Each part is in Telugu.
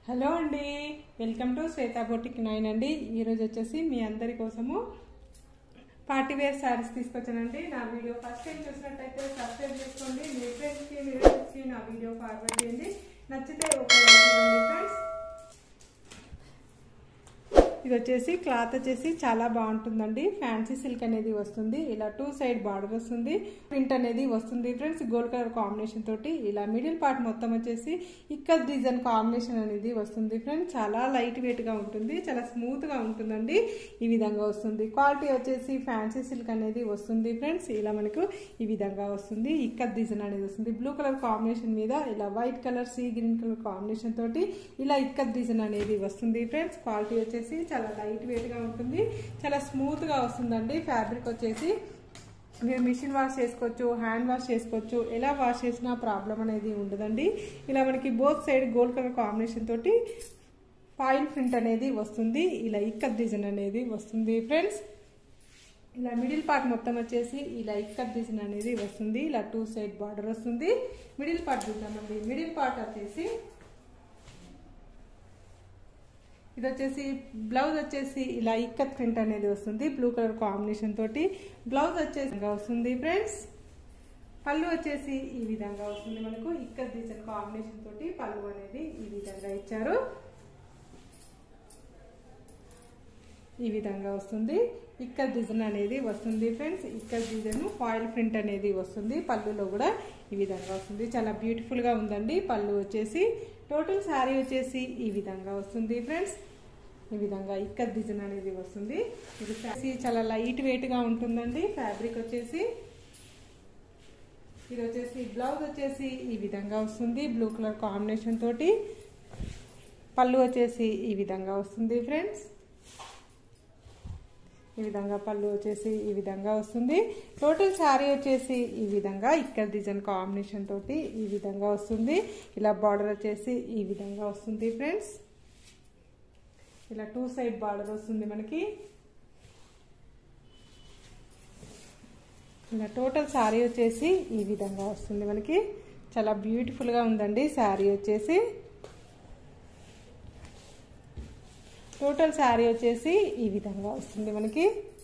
హలో అండి welcome to Shweta boutique nine అండి ఈరోజు వచ్చేసి మీ అందరి కోసము పార్టీ వేర్ శారీస్ తీసుకొచ్చానండి నా వీడియో ఫస్ట్ టైం చూసినట్టయితే సబ్స్క్రైబ్ చేసుకోండి మీ ఫ్రెండ్స్కి మీ రిలేటివ్స్కి నా వీడియో ఫార్వర్డ్ చేయండి నచ్చితే ఒక లైక్ ఇవ్వండి ఫ్రెండ్స్ ఇది వచ్చేసి క్లాత్ వచ్చేసి చాలా బాగుంటుందండి ఫ్యాన్సీ సిల్క్ అనేది వస్తుంది ఇలా టూ సైడ్ బార్డర్ వస్తుంది ప్రింట్ అనేది వస్తుంది ఫ్రెండ్స్ గోల్డ్ కలర్ కాంబినేషన్ తోటి ఇలా మిడిల్ పార్ట్ మొత్తం వచ్చేసి ఇక్కడ డిజైన్ కాంబినేషన్ అనేది వస్తుంది ఫ్రెండ్స్ చాలా లైట్ వెయిట్ గా ఉంటుంది చాలా స్మూత్ గా ఉంటుందండి ఈ విధంగా వస్తుంది క్వాలిటీ వచ్చేసి ఫ్యాన్సీ సిల్క్ అనేది వస్తుంది ఫ్రెండ్స్ ఇలా మనకు ఈ విధంగా వస్తుంది ఇక్కడ డిజైన్ అనేది వస్తుంది బ్లూ కలర్ కాంబినేషన్ మీద ఇలా white colour sea green colour combination తోటి ఇలా ఇక్కడ డిజైన్ అనేది వస్తుంది ఫ్రెండ్స్ క్వాలిటీ వచ్చేసి చాలా లైట్ వెయిట్గా ఉంటుంది చాలా స్మూత్గా వస్తుందండి ఫ్యాబ్రిక్ వచ్చేసి మీరు మిషన్ వాష్ చేసుకోవచ్చు హ్యాండ్ వాష్ చేసుకోవచ్చు ఎలా వాష్ చేసినా ప్రాబ్లం అనేది ఉండదండి ఇలా మనకి both side gold colour combination తోటి పాయిల్ ప్రింట్ అనేది వస్తుంది ఇలా ఇక్కత్ డిజైన్ అనేది వస్తుంది ఫ్రెండ్స్ ఇలా మిడిల్ పార్ట్ మొత్తం వచ్చేసి ఇలా ఇక్కత్ డిజైన్ అనేది వస్తుంది ఇలా టూ సైడ్ బార్డర్ వస్తుంది మిడిల్ పార్ట్ చూద్దామండి మిడిల్ పార్ట్ వచ్చేసి ఇది వచ్చేసి బ్లౌజ్ వచ్చేసి ఇలా ఇక్కత్ ప్రింట్ అనేది వస్తుంది బ్లూ కలర్ కాంబినేషన్ తోటి బ్లౌజ్ వచ్చేసి వస్తుంది ఫ్రెండ్స్ పళ్ళు వచ్చేసి ఈ విధంగా వస్తుంది మనకు ఇక్కత్ డిజైన్ కాంబినేషన్ తోటి పళ్ళు అనేది ఈ విధంగా ఇచ్చారు ఈ విధంగా వస్తుంది ఇక్కత్ డిజైన్ అనేది వస్తుంది friends ikat design foil print అనేది వస్తుంది పళ్ళులో కూడా ఈ విధంగా వస్తుంది చాలా బ్యూటిఫుల్గా ఉందండి పళ్ళు వచ్చేసి టోటల్ శారీ వచ్చేసి ఈ విధంగా వస్తుంది ఫ్రెండ్స్ ఈ విధంగా ఇక్కత్ డిజైన్ అనేది వస్తుంది ఇది శారీ చాలా లైట్ వెయిట్గా ఉంటుందండి ఫ్యాబ్రిక్ వచ్చేసి ఇది వచ్చేసి బ్లౌజ్ వచ్చేసి ఈ విధంగా వస్తుంది బ్లూ కలర్ కాంబినేషన్ తోటి పళ్ళు వచ్చేసి ఈ విధంగా వస్తుంది ఫ్రెండ్స్ ఈ విధంగా పళ్ళు వచ్చేసి ఈ విధంగా వస్తుంది టోటల్ శారీ వచ్చేసి ఈ విధంగా ఇక్కడ డిజైన్ కాంబినేషన్ తోటి ఈ విధంగా వస్తుంది ఇలా బార్డర్ వచ్చేసి ఈ విధంగా వస్తుంది ఫ్రెండ్స్ ఇలా టూ సైడ్ బార్డర్ వస్తుంది మనకి ఇలా టోటల్ శారీ వచ్చేసి ఈ విధంగా వస్తుంది మనకి చాలా బ్యూటిఫుల్గా ఉందండి శారీ వచ్చేసి టోటల్ శారీ వచ్చేసి ఈ విధంగా వస్తుంది మనకి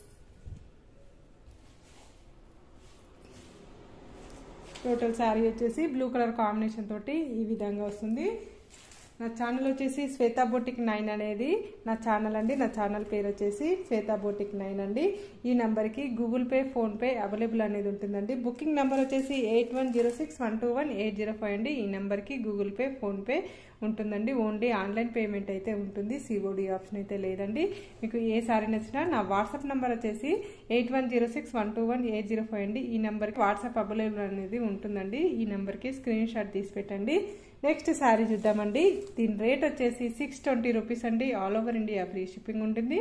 టోటల్ శారీ వచ్చేసి బ్లూ కలర్ కాంబినేషన్ తోటి ఈ విధంగా వస్తుంది నా ఛానల్ వచ్చేసి శ్వేతా బోటిక్ నైన్ అనేది నా ఛానల్ అండి నా ఛానల్ పేరు వచ్చేసి శ్వేతా బోటిక్ నైన్ అండి ఈ నెంబర్కి గూగుల్ పే ఫోన్పే అవైలబుల్ అనేది ఉంటుందండి బుకింగ్ నెంబర్ వచ్చేసి eight one zero six one two one eight zero five అండి ఈ నెంబర్కి గూగుల్ పే ఫోన్పే ఉంటుందండి ఓన్లీ ఆన్లైన్ పేమెంట్ అయితే ఉంటుంది సిఓడి ఆప్షన్ అయితే లేదండి మీకు ఏ సారీ నచ్చినా నా వాట్సాప్ నెంబర్ వచ్చేసి eight one zero six one two one eight zero five అండి ఈ నెంబర్కి వాట్సాప్ అవైలబుల్ అనేది ఉంటుందండి ఈ నెంబర్కి స్క్రీన్ షాట్ తీసి పెట్టండి నెక్స్ట్ శారీ చూద్దామండి దీని రేట్ వచ్చేసి సిక్స్ ట్వంటీ రూపీస్ అండి all over India free shipping ఉంటుంది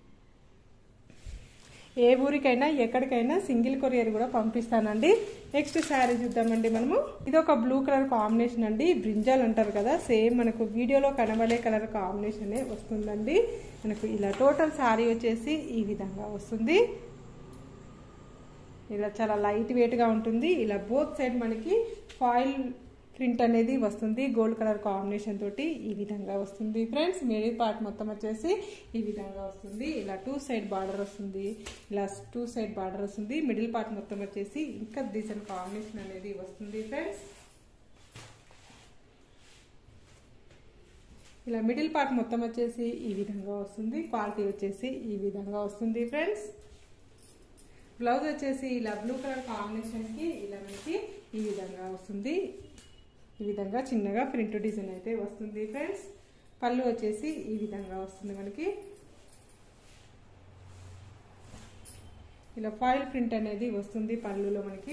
ఏ ఊరికైనా ఎక్కడికైనా సింగిల్ కొరియర్ కూడా పంపిస్తానండి నెక్స్ట్ శారీ చూద్దామండి మనము ఇది ఒక బ్లూ కలర్ కాంబినేషన్ అండి బ్రింజాల్ అంటారు కదా సేమ్ మనకు వీడియోలో కనబడే కలర్ కాంబినేషనే వస్తుందండి మనకు ఇలా టోటల్ శారీ వచ్చేసి ఈ విధంగా వస్తుంది ఇలా చాలా లైట్ వెయిట్గా ఉంటుంది ఇలా బోత్ సైడ్ మనకి ఫాయిల్ ప్రింట్ అనేది వస్తుంది గోల్డ్ కలర్ కాంబినేషన్ తోటి ఈ విధంగా వస్తుంది ఫ్రెండ్స్ మిడిల్ పార్ట్ మొత్తం వచ్చేసి ఈ విధంగా వస్తుంది ఇలా టూ సైడ్ బార్డర్ వస్తుంది ఇలా టూ సైడ్ బార్డర్ వస్తుంది మిడిల్ పార్ట్ మొత్తం వచ్చేసి ఇంకా డిజైన్ కాంబినేషన్ అనేది వస్తుంది ఫ్రెండ్స్ ఇలా మిడిల్ పార్ట్ మొత్తం వచ్చేసి ఈ విధంగా వస్తుంది క్వాలిటీ వచ్చేసి ఈ విధంగా వస్తుంది ఫ్రెండ్స్ బ్లౌజ్ వచ్చేసి ఇలా బ్లూ కలర్ కాంబినేషన్కి ఇలా మనకి ఈ విధంగా వస్తుంది ఈ విధంగా చిన్నగా ప్రింట్ డిజైన్ అయితే వస్తుంది ఫ్రెండ్స్ పళ్ళు వచ్చేసి ఈ విధంగా వస్తుంది మనకి ఇలా ఫాయిల్ ప్రింట్ అనేది వస్తుంది పళ్ళులో మనకి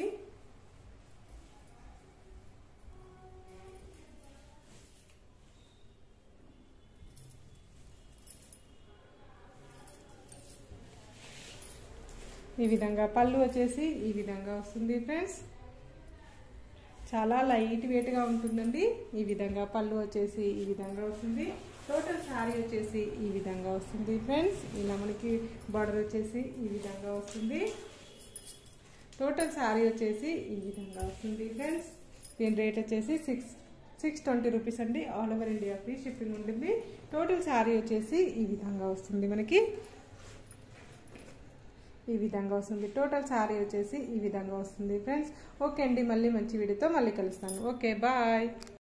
ఈ విధంగా పళ్ళు వచ్చేసి ఈ విధంగా వస్తుంది ఫ్రెండ్స్ చాలా లైట్ వెయిట్గా ఉంటుందండి ఈ విధంగా పళ్ళు వచ్చేసి ఈ విధంగా వస్తుంది టోటల్ శారీ వచ్చేసి ఈ విధంగా వస్తుంది ఫ్రెండ్స్ ఇలా మనకి బార్డర్ వచ్చేసి ఈ విధంగా వస్తుంది టోటల్ శారీ వచ్చేసి ఈ విధంగా వస్తుంది ఫ్రెండ్స్ దీని రేట్ వచ్చేసి సిక్స్ సిక్స్ ట్వంటీ రూపీస్ అండి all over India free shipping ఉంటుంది టోటల్ శారీ వచ్చేసి ఈ విధంగా వస్తుంది మనకి ఈ విధంగా వస్తుంది టోటల్ శారీ వచ్చేసి ఈ విధంగా వస్తుంది ఫ్రెండ్స్ ఓకే అండి మళ్ళీ మంచి వీడియోతో మళ్ళీ కలుస్తాను ఓకే బాయ్